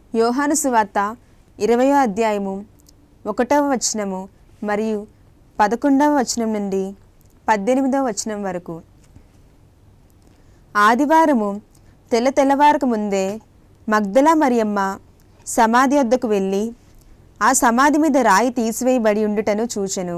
యోహాను సువార్త ఇరవయో అధ్యాయము ఒకటవ వచనము మరియు పదకొండవ వచనం నుండి పద్దెనిమిదవ వచనం వరకు ఆదివారము తెల్ల తెల్లవారకు ముందే మగ్దలా మరియమ్మ సమాధి వద్దకు వెళ్ళి ఆ సమాధి మీద రాయి తీసివేయబడి ఉండుటను చూచెను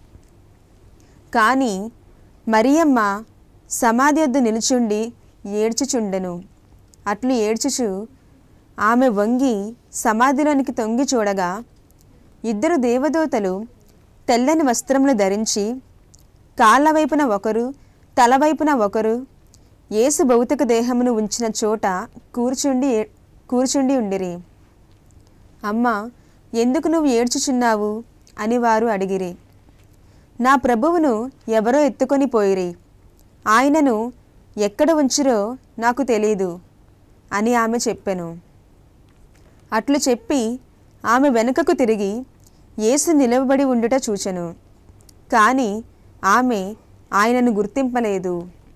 కానీ మరియమ్మ సమాధి వద్ద నిలుచుండి ఏడ్చుచుండెను అట్లు ఏడ్చుచు ఆమె వంగి సమాధిలోనికి తొంగి చూడగా ఇద్దరు దేవదూతలు తెల్లని వస్త్రములు ధరించి కాళ్ళ వైపున ఒకరు తల వైపున ఒకరు యేసు భౌతిక దేహమును ఉంచిన చోట కూర్చుండి కూర్చుండి ఉండిరి అమ్మ ఎందుకు నువ్వు ఏడ్చుచున్నావు అని వారు అడిగిరి నా ప్రభువును ఎవరో ఎత్తుకొని పోయిరి ఆయనను ఎక్కడ ఉంచిరో నాకు తెలీదు అని ఆమె చెప్పెను అట్లు చెప్పి ఆమె వెనుకకు తిరిగి యేసు నిలవబడి ఉండుట చూచెను కానీ ఆమె ఆయనను గుర్తింపలేదు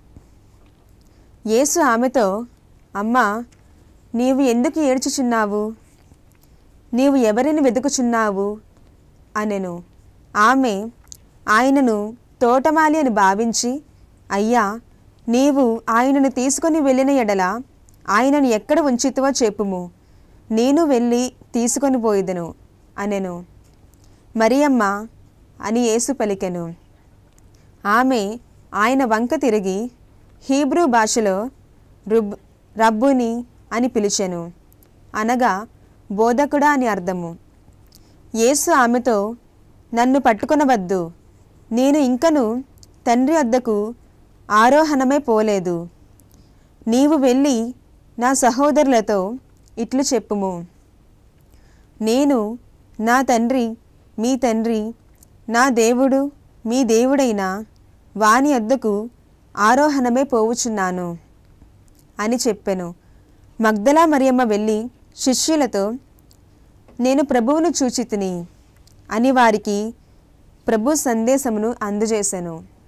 యేసు ఆమెతో అమ్మా నీవు ఎందుకు ఏడ్చుచున్నావు నీవు ఎవరిని వెతుకుచున్నావు అనెను ఆమె ఆయనను తోటమాలి అని భావించి అయ్యా నీవు ఆయనను తీసుకొని వెళ్ళిన ఎడల ఆయనను ఎక్కడ ఉంచితువో చెప్పుము నేను వెళ్ళి తీసుకొని పోయిదను అనెను మరియమ్మ అని యేసు పలికెను ఆమె ఆయన వంక తిరిగి హీబ్రూ భాషలో రుబ్ రబ్బుని అని పిలిచెను అనగా బోధకుడా అని అర్థము యేసు ఆమెతో నన్ను పట్టుకొనవద్దు నేను ఇంకను తండ్రి వద్దకు ఆరోహణమే పోలేదు నీవు వెళ్ళి నా సహోదరులతో ఇట్లు చెప్పుము నేను నా తండ్రి మీ తండ్రి నా దేవుడు మీ దేవుడైన వాని వద్దకు ఆరోహణమే పోవుచున్నాను అని చెప్పెను మగ్దలా మరియమ్మ వెళ్ళి శిష్యులతో నేను ప్రభువును చూచితిని అని వారికి ప్రభు సందేశమును అందజేశాను